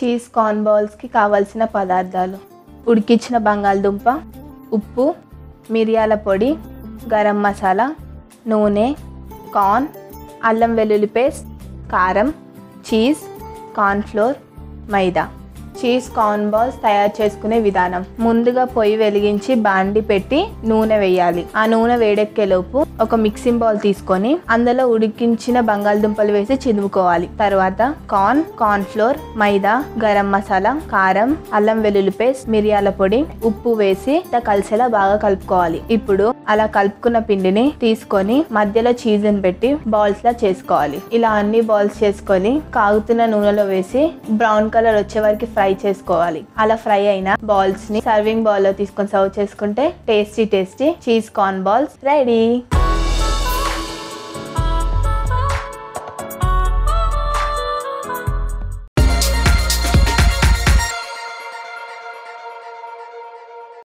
cheese corn బాల్స్కి కావలసిన పదార్థాలు ఉడికించిన బంగాళదుంప ఉప్పు మిరియాల పొడి గరం మసాలా నూనె కార్న్ అల్లం వెల్లుల్లి పేస్ట్ కారం చీజ్ కార్న్ఫ్లోర్ మైదా చీజ్ కార్న్ బాల్స్ తయారు చేసుకునే విధానం ముందుగా పొయ్యి వెలిగించి బాండి పెట్టి నూనె వేయాలి ఆ నూనె వేడెక్కేలోపు ఒక మిక్సింగ్ బౌల్ తీసుకొని అందులో ఉడికించిన బంగాళదుంపలు వేసి చిదుముకోవాలి తర్వాత కార్న్ కార్న్ ఫ్లోర్ మైదా గరం మసాలా కారం అల్లం వెల్లుల్లి పేస్ట్ మిరియాల పొడి ఉప్పు వేసి అంతా కలిసేలా బాగా కలుపుకోవాలి ఇప్పుడు అలా కలుపుకున్న పిండిని తీసుకొని మధ్యలో చీజ్ పెట్టి బాల్స్ లా చేసుకోవాలి ఇలా అన్ని బాల్స్ చేసుకొని కాగుతున్న నూనెలో వేసి బ్రౌన్ కలర్ వచ్చే వరకు ఫ్రై చేసుకోవాలి అలా ఫ్రై అయిన బాల్స్ ని సర్వింగ్ బౌల్ లో తీసుకొని సర్వ్ చేసుకుంటే tasty tasty cheese corn balls ready